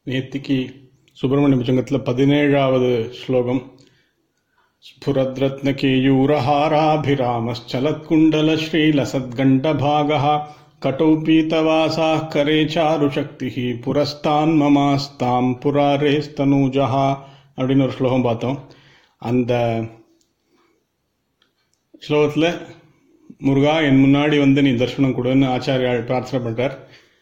நேத்திக்கு சுப்பிரமணிய புஜங்கத்தில் பதினேழாவது ஸ்லோகம் स्फुरद्रत्नकेयूरहाराभिरामश्चलत्कुण्डलश्रीलसद्गण्डभागः कटौ पीतवासाः करे चारुशक्तिः पुरस्तान्ममास्तां पुरारेस्तनूजः அப்படின்னு ஒரு ஸ்லோகம் பார்த்தோம் அந்த ஸ்லோகத்தில் முருகா என் முன்னாடி வந்து நீ தர்ஷனம் கொடுன்னு ஆச்சாரியால் பிரார்த்தனை பண்ணிட்டார்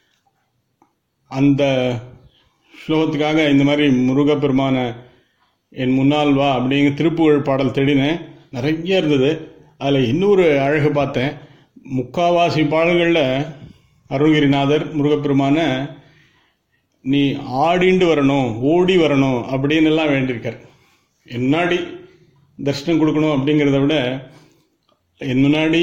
அந்த ஸ்லோகத்துக்காக இந்த மாதிரி முருகப்பெருமான என் முன்னால் வா அப்படிங்கிற திருப்புகழ் பாடல் தேடினேன் நிறைய இருந்தது அதில் இன்னொரு அழகு பார்த்தேன் முக்காவாசி பாடல்களில் அருணகிரிநாதர் முருகப்பெருமான நீ ஆடிண்டு வரணும் ஓடி வரணும் அப்படின்னு எல்லாம் வேண்டியிருக்கார் என் முன்னாடி தர்ஷனம் கொடுக்கணும் அப்படிங்கிறத விட என் முன்னாடி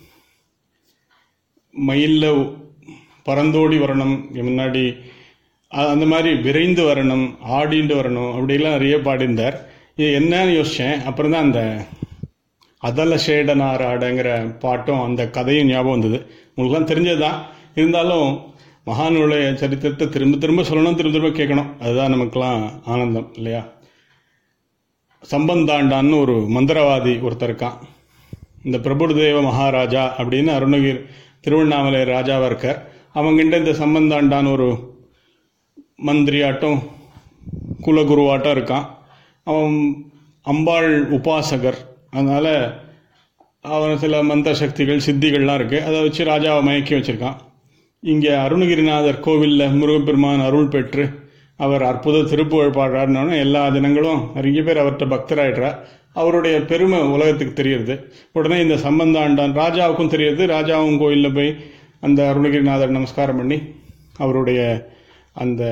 மயிலில் பறந்தோடி வரணும் என் முன்னாடி அ- அந்த மாதிரி விரைந்து வரணும் ஆடிண்டு வரணும் அப்படிலாம் நிறைய பாடியிருந்தார் இது என்னன்னு யோசித்தேன் அப்புறம் தான் அந்த அதல ஷேடனாராடங்கிற பாட்டும் அந்த கதையும் ஞாபகம் வந்தது உங்களுக்குலாம் தெரிஞ்சது தான் இருந்தாலும் மகானுடைய சரித்திரத்தை திரும்ப திரும்ப சொல்லணும் திரும்ப திரும்ப கேட்கணும் அதுதான் நமக்கெல்லாம் ஆனந்தம் இல்லையா சம்பந்தாண்டான்னு ஒரு மந்திரவாதி ஒருத்தர் இருக்கான் இந்த பிரபுதேவ மகாராஜா அப்படின்னு அருணகிரி திருவண்ணாமலை ராஜாவாக இருக்கார் அவங்கிட்ட இந்த சம்பந்தாண்டான் ஒரு மந்திரியாட்டம் குலகுருவாட்டம் இருக்கான் அவன் அம்பாள் உபாசகர் அதனால் அவன் சில மந்திர சக்திகள் சித்திகள்லாம் இருக்குது அதை வச்சு ராஜாவை மயக்கி வச்சுருக்கான் இங்கே அருணகிரிநாதர் கோவிலில் முருகப்பெருமான் அருள் பெற்று அவர் அற்புத திருப்புகழ் பாடுறாருன்னு எல்லா ஜனங்களும் நிறைய பேர் அவர்கிட்ட பக்தராயிடுறா அவருடைய பெருமை உலகத்துக்கு தெரியுது உடனே இந்த சம்பந்தாண்டான் ராஜாவுக்கும் தெரியுது ராஜாவும் கோயிலில் போய் அந்த அருணகிரிநாதர் நமஸ்காரம் பண்ணி அவருடைய அந்த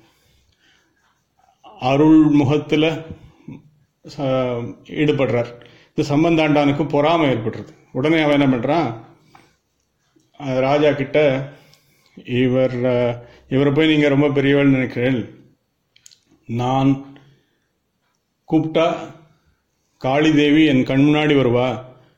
அருள் முகத்தில் ஈடுபடுறார் இந்த சம்பந்தாண்டானுக்கு பொறாமை ஏற்படுறது உடனே அவன் என்ன பண்ணுறான் அஹ் ராஜா கிட்ட இவர் அஹ், இவரை போய் நீங்கள் ரொம்ப பெரியவள் நினைக்கிறேன் நான் கூப்பிட்டா காளி தேவி என் கண் முன்னாடி வருவா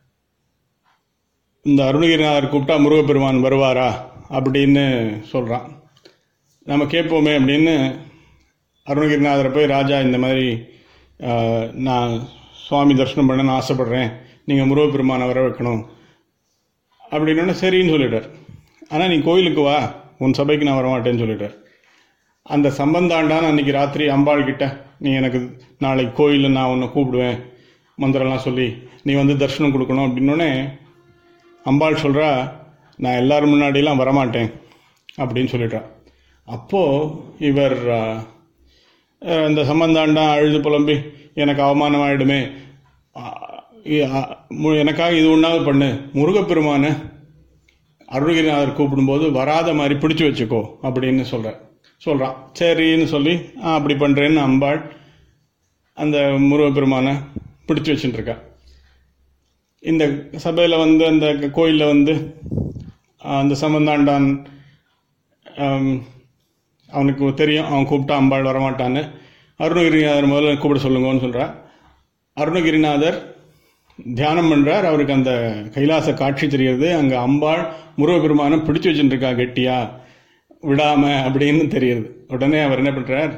இந்த அருணகிரிநாதர் கூப்பிட்டா முருகப்பெருமான் வருவாரா அப்படின்னு சொல்கிறான் நம்ம கேட்போமே அப்படின்னு அருணகிரிநாதரை போய் ராஜா இந்த மாதிரி ஆஹ், நான் சுவாமி தரிசனம் பண்ணணும்னு ஆசைப்படுறேன் நீங்கள் முருகப்பெருமானை வர வைக்கணும் அப்படின்னோடனே சரின்னு சொல்லிட்டார் ஆனால் நீ கோயிலுக்கு வா உன் சபைக்கு நான் வரமாட்டேன்னு சொல்லிட்டார் அந்த சம்பந்தாண்டான் அன்னைக்கு ராத்திரி அம்பாள் கிட்ட நீ எனக்கு நாளைக்கு கோயிலில் நான் உன்னை கூப்பிடுவேன் மந்திரம்லாம் சொல்லி நீ வந்து தரிசனம் கொடுக்கணும் அப்படின்னோடனே அம்பாள் சொல்கிறா நான் எல்லாரும் முன்னாடிலாம் வரமாட்டேன் அப்படின்னு சொல்லிட்டா அப்போது இவர் ஆஹ், அஹ், இந்த சம்பந்தாண்டான் அழுது புலம்பி எனக்கு அவமானம் ஆயிடுமே ஆஹ், இ- ஆஹ், மு- எனக்காக இது ஒன்றாவது பண்ணு முருகப்பெருமானை அருணகிரிநாதர் கூப்பிடும்போது வராத மாதிரி பிடிச்சு வச்சுக்கோ அப்படின்னு சொல்கிறார் சொல்கிறான் சரின்னு சொல்லி "ஆ, அப்படி பண்ணுறேன்னு அம்பாள் அந்த முருகப்பெருமானை பிடிச்சு வச்சுட்டு இருக்கா இந்த சபையில் வந்து அந்த கோயிலில் வந்து ஆ, அந்த சம்பந்தாண்டான் ஆம், அவனுக்கு தெரியும் அவன் கூப்பிட்டா அம்பாள் வரமாட்டான்னு அருணகிரிநாதர் முதல்ல கூப்பிட சொல்லுங்கன்னு சொல்கிறா அருணகிரிநாதர் தியானம் பண்ணுறார் அவருக்கு அந்த கைலாச காட்சி தெரிகிறது அங்கே அம்பாள் முருகப்பெருமானை பிடிச்சு வச்சுட்டு இருக்கா கெட்டியா விடாம அப்படின்னு தெரியுது உடனே அவர் என்ன பண்ணுறார்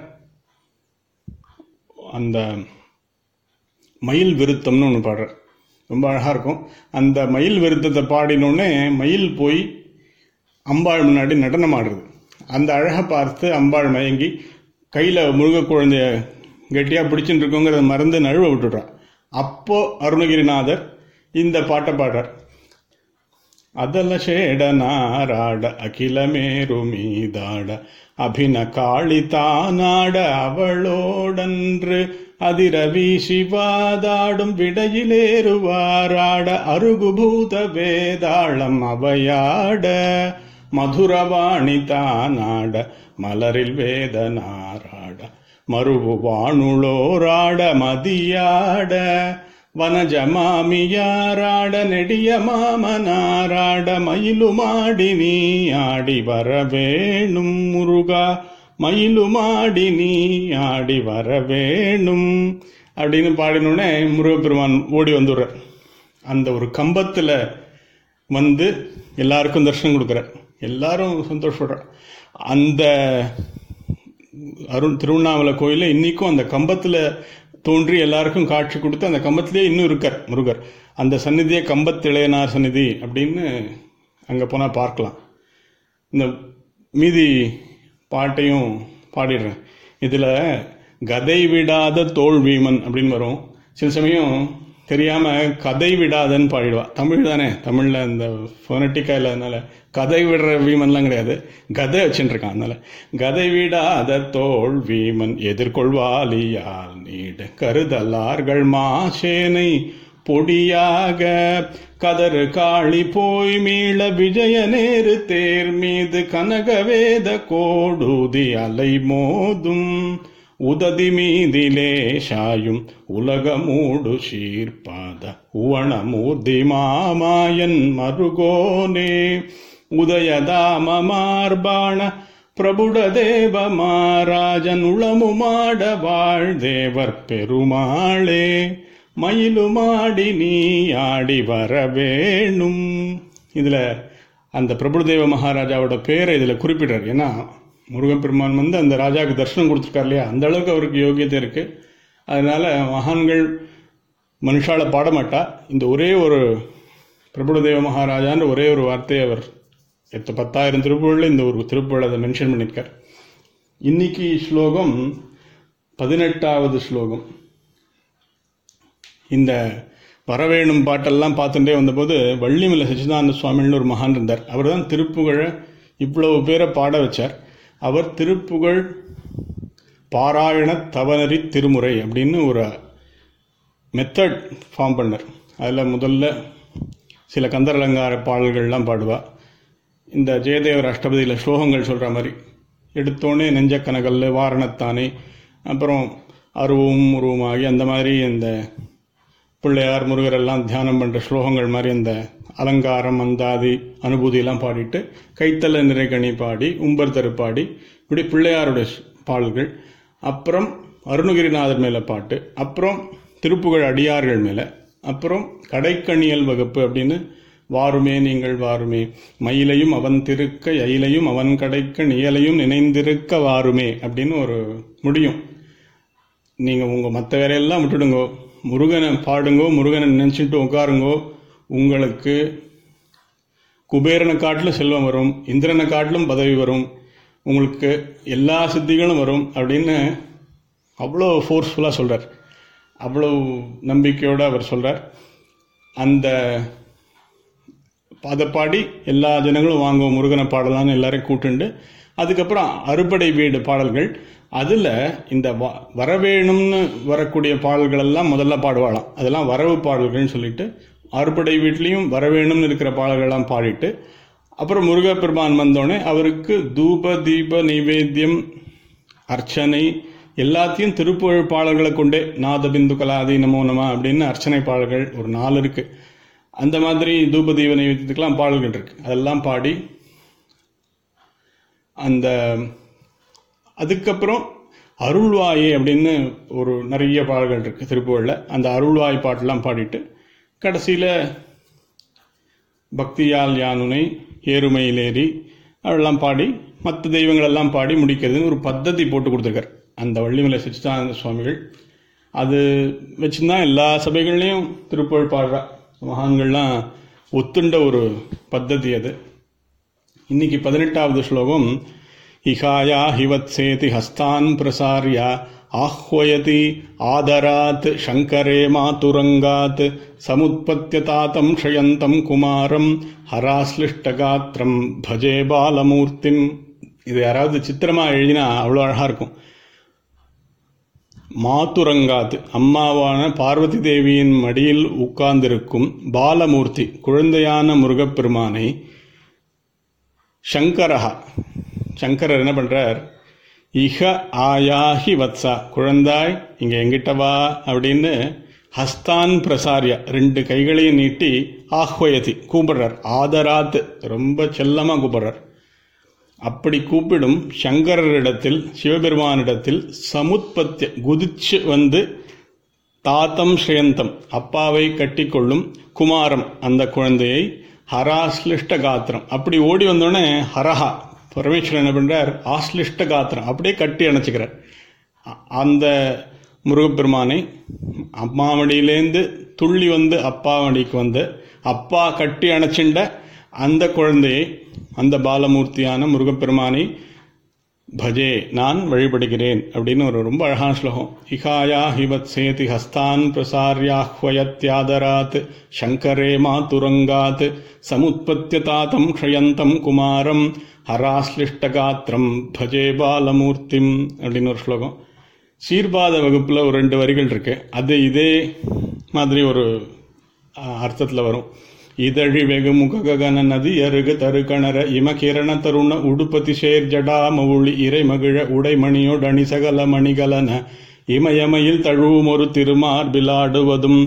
அந்த மயில் விருத்தம்னு ஒன்று பாடுறார் ரொம்ப அழகாக இருக்கும் அந்த மயில் விருத்தத்தை பாடினோடனே மயில் போய் அம்பாள் முன்னாடி நடனம் ஆடுறது அந்த அழகை பார்த்து அம்பாள் மயங்கி கையில் முருக குழந்தைய கெட்டியாக பிடிச்சிட்டு இருக்கோங்கிறத மறந்து நழுவ விட்டுடுறா அப்போ அருணகிரிநாதர் இந்த பாட்டை பாடுறார் ಅದಲ ಶೇಡನಾರಾಡ ಅಖಿಲ ಮೇರು ಮೀದಾಡ ಅಭಿನ ಕಾಳಿತಾನಾಡ ಅವಳೋಡன்று அதிர வீசிவாதாடும் விடையிலேறுவாராட அருகுபூத வேதாளம் அவையாட மதுரவாணி தானாட மலரில் வேதனாராட மறுவு வாணுளோராட மதியாட ವನಜ ಮಾಮಿಯಾರಾಡ ನೆಡಿಯ ಮಾಮನಾರಾಡ ಮಯಿಲು ಮಾಡಿ ನೀ ಆಡಿ வரவேணும் முருகா மயிலு மாடி நீ ஆடி வரவேணும் அப்படின்னு பாடினோடனே முருகப்பெருமான் ஓடி வந்துடுறார் அந்த ஒரு கம்பத்தில் வந்து எல்லாருக்கும் தரிசனம் கொடுக்குறார் எல்லாரும் சந்தோஷப்படுறார் அந்த அருண் திருவண்ணாமலை கோயிலில் இன்னைக்கும் அந்த கம்பத்தில் தோன்றி எல்லாருக்கும் காட்சி கொடுத்து அந்த கம்பத்திலே இன்னும் இருக்கார் முருகர் அந்த சந்நிதியே கம்பத்திளையனார் சந்நிதி அப்படின்னு அங்கே போனால் பார்க்கலாம் இந்த மீதி பாட்டையும் பாடிடுறேன் இதில் கதை விடாத தோல் வீமன் அப்படின்னு வரும் சில சமயம் தெரியாமல் கதை விடாதன்னு பாடிடுவா தமிழ் தானே தமிழில் இந்த ஃபோனட்டிக்காக இல்லாதனால கதை விடுற வீமன்லாம் கிடையாது கதை வச்சுட்டு இருக்கான் அதனால கதை விடாத தோல் வீமன் எதிர்கொள்வாலியால் நீடு கருதலார்கள் மாசேனை பொடியாக கதறு காளி போய் மீள விஜய நேரு தேர் மீது கனகவேத கோடுதி அலை மோதும் உததி மீதிலே சாயும் உலகமூடு சீர்பாத உவணமூர்த்தி மாமாயன் மருகோனே உதயதாம மார்பாண பிரபுட தேவ மாராஜன் உளமுமாட வாழ் தேவர் பெருமாளே மயிலுமாடி நீ ஆடி வர வேணும் இதுல அந்த பிரபுதேவ மகாராஜாவோட பேரை இதுல குறிப்பிடுறார் ஏன்னா முருகப்பெருமான் வந்து அந்த ராஜாவுக்கு தரிசனம் கொடுத்துருக்கார் இல்லையா அந்த அளவுக்கு அவருக்கு யோகியத்தை இருக்கு அதனால மகான்கள் மனுஷால பாட மாட்டா இந்த ஒரே ஒரு பிரபுதேவ மகாராஜான்ற ஒரே ஒரு வார்த்தையை அவர் எத்த பத்தாயிரம் திருப்புகளில் இந்த ஒரு திருப்புகள் அதை மென்ஷன் பண்ணியிருக்கார் இன்னைக்கு ஸ்லோகம் பதினெட்டாவது ஸ்லோகம் இந்த வரவேணும் பாட்டெல்லாம் பார்த்துட்டே வந்தபோது வள்ளிமலை சச்சிதானந்த சுவாமின்னு ஒரு மகான் இருந்தார் அவர் தான் திருப்புகழை இவ்வளவு பேரை பாட வச்சார் அவர் திருப்புகழ் பாராயண தவனரி திருமுறை அப்படின்னு ஒரு மெத்தட் ஃபார்ம் பண்ணார் அதில் முதல்ல சில கந்தர் அலங்கார பாடல்கள்லாம் பாடுவா இந்த ஜெயதேவர் அஷ்டபதியில் ஸ்லோகங்கள் சொல்கிற மாதிரி எடுத்தோடனே நெஞ்சக்கனகல்ல வாரணத்தானே அப்புறம் அருவும் உருவமாகி அந்த மாதிரி இந்த பிள்ளையார் முருகர் எல்லாம் தியானம் பண்ணுற ஸ்லோகங்கள் மாதிரி அந்த அலங்காரம் அந்தாதி அனுபூதியெல்லாம் பாடிட்டு கைத்தல நிறைகணி பாடி உம்பர் தரு பாடி இப்படி பிள்ளையாருடைய பாடல்கள் அப்புறம் அருணகிரிநாதர் மேலே பாட்டு அப்புறம் திருப்புகழ் அடியார்கள் மேலே அப்புறம் கடைக்கணியல் வகுப்பு அப்படின்னு வாருமே நீங்கள் வாருமே மயிலையும் அவன் திருக்க எயிலையும் அவன் கடைக்க நியலையும் நினைந்திருக்க வாருமே அப்படின்னு ஒரு முடியும் நீங்கள் உங்கள் மற்ற வேலையெல்லாம் விட்டுடுங்கோ முருகனை பாடுங்கோ முருகனை நினச்சிட்டு உட்காருங்கோ உங்களுக்கு குபேரனை காட்டிலும் செல்வம் வரும் இந்திரனை காட்டிலும் பதவி வரும் உங்களுக்கு எல்லா சித்திகளும் வரும் அப்படின்னு அவ்வளோ ஃபோர்ஸ்ஃபுல்லாக சொல்கிறார் அவ்வளோ நம்பிக்கையோடு அவர் சொல்கிறார் அந்த அதை பாடி எல்லா ஜனங்களும் வாங்குவோம் முருகனை பாடலான்னு எல்லாரையும் கூட்டுண்டு அதுக்கப்புறம் அறுபடை வீடு பாடல்கள் அதில் இந்த வ வரவேணும்னு வரக்கூடிய பாடல்கள் எல்லாம் முதல்ல பாடுவாளாம் அதெல்லாம் வரவு பாடல்கள்னு சொல்லிட்டு அறுபடை வீட்லேயும் வரவேணும்னு இருக்கிற பாடல்கள்லாம் பாடிட்டு அப்புறம் முருகப்பெருமான் வந்தோடனே அவருக்கு தூப தீப நைவேத்தியம் அர்ச்சனை எல்லாத்தையும் திருப்புகழ் பாடல்களை கொண்டே நாதபிந்து கலாதி நமோ நம அப்படின்னு அர்ச்சனை பாடல்கள் ஒரு நாலு இருக்கு அந்த மாதிரி தூப தீப நைவேத்தியத்துக்கெல்லாம் பாடல்கள் இருக்கு அதெல்லாம் பாடி அந்த அதுக்கப்புறம் அருள்வாயே அப்படின்னு ஒரு நிறைய பாடல்கள் இருக்கு திருப்புகழில் அந்த அருள்வாய் பாட்டெல்லாம் பாடிட்டு கடைசியில் பக்தியால் யானுனை ஏறுமையிலேறி அதெல்லாம் பாடி மற்ற தெய்வங்களெல்லாம் பாடி முடிக்கிறதுன்னு ஒரு பத்ததி போட்டு கொடுத்துருக்கார் அந்த வள்ளிமலை சச்சிதானந்த சுவாமிகள் அது வச்சுதான் எல்லா சபைகள்லையும் திருப்புகழ் பாடுறா மகான்கள்லாம் ஒத்துண்ட ஒரு பத்ததி அது இன்னைக்கு பதினெட்டாவது ஸ்லோகம் இகாயா ஹிவத்சேதி ஹஸ்தான் பிரசாரியா ஆஹ்வயதி ஆதராத் சங்கரே மாதுரங்காத் சமுத்பத்திய தாத்தம் ஷயந்தம் குமாரம் ஹராஸ்லிஷ்டகாத்திரம் பஜே பாலமூர்த்திம் இது யாராவது சித்திரமா எழுதினா அவ்வளோ அழகா இருக்கும் மாத்துரங்காத் அம்மாவான பார்வதி தேவியின் மடியில் உட்கார்ந்திருக்கும் பாலமூர்த்தி குழந்தையான முருகப்பெருமானை சங்கரஹா சங்கரர் என்ன பண்றார் இஹ ஆயாஹி வத்சா குழந்தாய் இங்க எங்கிட்ட வா அப்படின்னு ஹஸ்தான் பிரசாரியா ரெண்டு கைகளையும் நீட்டி ஆஹ்வயதி கூப்பிடுறார் ஆதராத் ரொம்ப செல்லமா கூப்பிடுறார் அப்படி கூப்பிடும் சங்கரரிடத்தில் சிவபெருமானிடத்தில் சமுத்பத்திய குதிச்சு வந்து தாத்தம் ஸ்ரேந்தம் அப்பாவை கட்டிக்கொள்ளும் குமாரம் அந்த குழந்தையை ஹராஸ்லிஷ்ட காத்திரம் அப்படி ஓடி வந்தோடனே ஹரஹா பரமேஸ்வரன் என்ன பண்றார் ஆஸ்லிஷ்ட காத்திரம் அப்படியே கட்டி அணைச்சிக்கிறார் அ- அந்த முருகப்பெருமானை அம்மா மடியிலேந்து துள்ளி வந்து அப்பா மடிக்கு வந்து அப்பா கட்டி அணைச்சிண்ட அந்த குழந்தையை அந்த பாலமூர்த்தியான முருகப்பெருமானை பஜே நான் வழிபடுகிறேன் அப்படின்னு ஒரு ரொம்ப அழகான ஸ்லோகம் இகாயா ஹிவத் சேதி ஹஸ்தான் பிரசாரியாஹ்வயத்யாதராத் சங்கரே மாதுரங்காத் சமுத்பத்திய தாத்தம் க்ஷயந்தம் குமாரம் ஹராஸ்லிஷ்டகாத்திரம் பஜே பாலமூர்த்திம் அப்படின்னு ஒரு ஸ்லோகம் சீர்பாத வகுப்புல ஒரு ரெண்டு வரிகள் இருக்கு அது இதே மாதிரி ஒரு அர்த்தத்தில் வரும் இதழி வெகு முககன நதி அருகு தருகணர இம கிரண தருண உடுப்பதி சேர் ஜடா மவுளி இறை மகிழ உடைமணியோடு அணிசகல மணிகலன இமயமையில் தழுவும் ஒரு திருமார்பிலாடுவதும்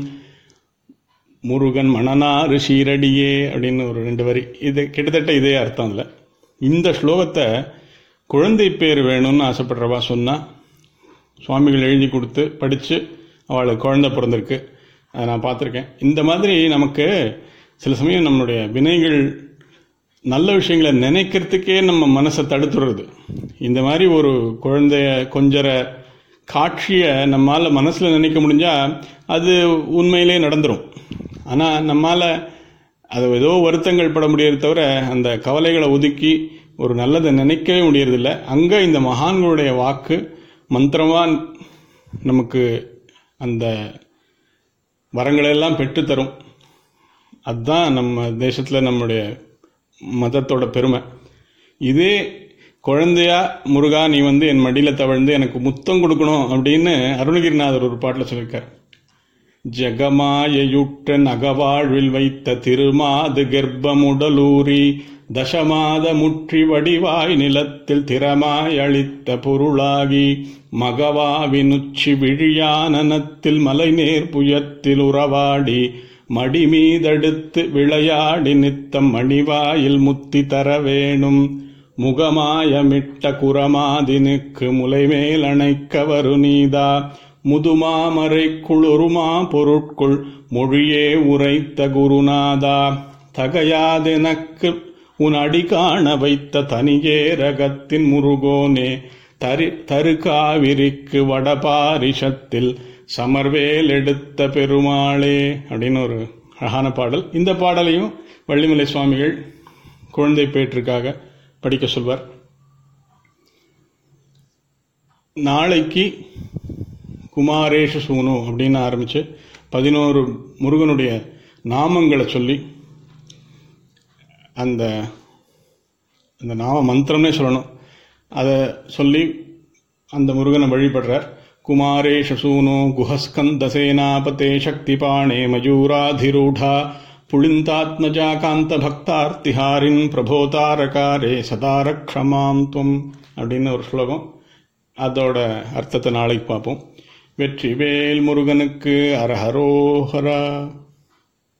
முருகன் மணனாறு ஷீரடியே அப்படின்னு ஒரு ரெண்டு வரி இது கிட்டத்தட்ட இதே அர்த்தம் இல்லை இந்த ஸ்லோகத்தை குழந்தை பேர் வேணும்னு ஆசைப்படுறவா சொன்னா சுவாமிகள் எழுதி கொடுத்து படித்து அவளுக்கு குழந்தை பிறந்திருக்கு அதை நான் பார்த்துருக்கேன் இந்த மாதிரி நமக்கு சில சமயம் நம்மளுடைய வினைகள் நல்ல விஷயங்களை நினைக்கிறதுக்கே நம்ம மனசை தடுத்துடுறது இந்த மாதிரி ஒரு குழந்தைய கொஞ்சற காட்சியை நம்மால் மனசில் நினைக்க முடிஞ்சா அது உண்மையிலே நடந்துரும் ஆனால் நம்மால் அது ஏதோ வருத்தங்கள் பட முடியறத தவிர அந்த கவலைகளை ஒதுக்கி ஒரு நல்லதை நினைக்கவே முடியறதில்ல அங்கே இந்த மகான்களுடைய வாக்கு மந்திரமாக நமக்கு அந்த வரங்களெல்லாம் பெற்றுத்தரும் அதுதான் நம்ம தேசத்தில் நம்முடைய மதத்தோட பெருமை இதே குழந்தையா முருகா நீ வந்து என் மடியில் தவழ்ந்து எனக்கு முத்தம் கொடுக்கணும் அப்படின்னு அருணகிரிநாதர் ஒரு பாட்டில் சொல்லியிருக்கார் ஜெகமாயுற்றன் அகவாழ்வில் வைத்த திருமாது கர்ப்பமுடலூரி தசமாத முற்றி வடிவாய் நிலத்தில் திறமாய் அளித்த பொருளாகி மகவாவினுச்சி விழியானனத்தில் மலைநேர் புயத்தில் உறவாடி மடி மீதெடுத்து விளையாடி நித்தம் மணிவாயில் முத்தி தர வேணும் முகமாயமிட்ட குரமாதினுக்கு முலைமேல் அணைக்க வருநீதா முதுமாமரை குளுருமா பொருட்குள் மொழியே உரைத்த குருநாதா தகையாதெனக்கு உன் அடி காண வைத்த தனியே ரகத்தின் முருகோனே தரி தருகாவிரிக்கு வடபாரிஷத்தில் சமர்வேல் எடுத்த பெருமாளே அப்படின்னு ஒரு அழகான பாடல் இந்த பாடலையும் வள்ளிமலை சுவாமிகள் குழந்தை பேற்றுக்காக படிக்க சொல்வார் நாளைக்கு குமாரேஷ சூனு அப்படின்னு ஆரம்பிச்சு பதினோரு முருகனுடைய நாமங்களை சொல்லி அந்த அந்த நாம மந்திரம்னே சொல்லணும் அதை சொல்லி அந்த முருகனை வழிபடுறார் குமாரேஷ சூனோ குஹஸ்கந்த சேனாபதே சக்திபாணே மயூராதிரூடா புளிந்தாத்மஜா காந்த பக்தார்த்திஹாரின் பிரபோதாரகாரே சதாரக்ஷமாம் துவம் அப்படின்னு ஒரு ஸ்லோகம் அதோட அர்த்தத்தை நாளைக்கு பார்ப்போம் வெற்றிவேல் முருகனுக்கு அரஹரோஹரா